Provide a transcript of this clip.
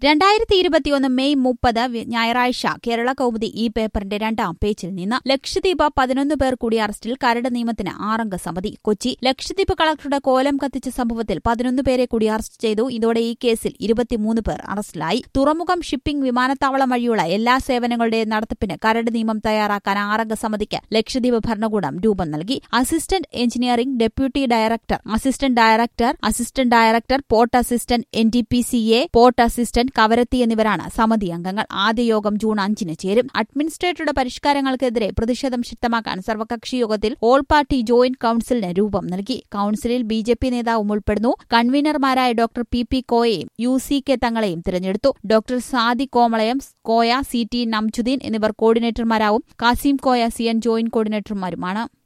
രണ്ടായിരത്തി ഇരുപത്തിയൊന്ന് മെയ് മുപ്പത് ഞായറാഴ്ച കേരള കൗമുദി ഈ പേപ്പറിന്റെ രണ്ടാം പേജിൽ നിന്ന് ലക്ഷദ്വീപ് പതിനൊന്ന് പേർ കൂടി അറസ്റ്റിൽ കരട് നിയമത്തിന് ആറംഗ സമിതി കൊച്ചി ലക്ഷദ്വീപ് കളക്ടറുടെ കോലം കത്തിച്ച സംഭവത്തിൽ പതിനൊന്ന് പേരെ കൂടി അറസ്റ്റ് ചെയ്തു ഇതോടെ ഈ കേസിൽ ഇരുപത്തിമൂന്ന് പേർ അറസ്റ്റിലായി തുറമുഖം ഷിപ്പിംഗ് വിമാനത്താവളം വഴിയുള്ള എല്ലാ സേവനങ്ങളുടെയും നടത്തിപ്പിന് കരട് നിയമം തയ്യാറാക്കാൻ ആറംഗ സമിതിക്ക് ലക്ഷദ്വീപ് ഭരണകൂടം രൂപം നൽകി assistant engineering deputy director assistant director assistant director port assistant N D P C A port assistant Kavaratti എന്നിവരാണ് സമിതി അംഗങ്ങൾ ആദ്യ യോഗം ജൂൺ അഞ്ചിന് ചേരും അഡ്മിനിസ്ട്രേറ്ററുടെ പരിഷ്കാരങ്ങൾക്കെതിരെ പ്രതിഷേധം ശക്തമാക്കാൻ സർവകക്ഷി യോഗത്തിൽ ഓൾ പാർട്ടി ജോയിന്റ് കൌൺസിലിന് രൂപം നൽകി കൌൺസിലിൽ ബി ജെ പി നേതാവും ഉൾപ്പെടുന്നു കൺവീനർമാരായ ഡോക്ടർ പി പി കോയയും യു സി കെ തങ്ങളെയും തിരഞ്ഞെടുത്തു doctor Sadi Komalayam Koya C T Namjuddin എന്നിവർ കോർഡിനേറ്റർമാരാവും Kasim Koya C N joint കോർഡിനേറ്റർമാരുമാണ്